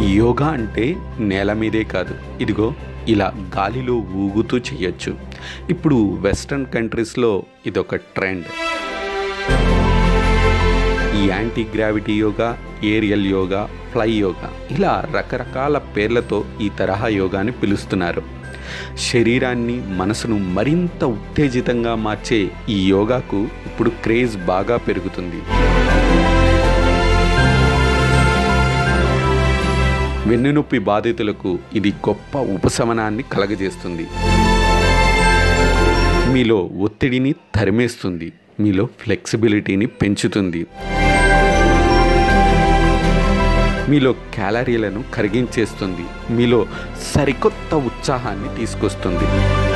యోగా అంటే నేల మీదే కాదు ఇదిగో ఇలా గాలిలో ఊగుతూ చేయొచ్చు ఇప్పుడు వెస్ట్రన్ కంట్రీస్లో ఇదొక ట్రెండ్ ఈ anti gravity yoga aerial yoga fly yoga ఇలా రకరకాల పేర్లతో ఈ తరహా యోగాని పిలుస్తున్నారు శరీరాన్ని మనసును మరింత ఉత్తేజితంగా మార్చే ఈ యోగాకు ఇప్పుడు క్రేజ్ బాగా పెరుగుతుంది వెన్నునొప్పి బాధితులకు ఇది గొప్ప ఉపశమనాన్ని కలగజేస్తుంది మీలో ఒత్తిడిని తరిమేస్తుంది మీలో ఫ్లెక్సిబిలిటీని పెంచుతుంది మీలో క్యాలరీలను కరిగించేస్తుంది మీలో సరికొత్త ఉత్సాహాన్ని తీసుకొస్తుంది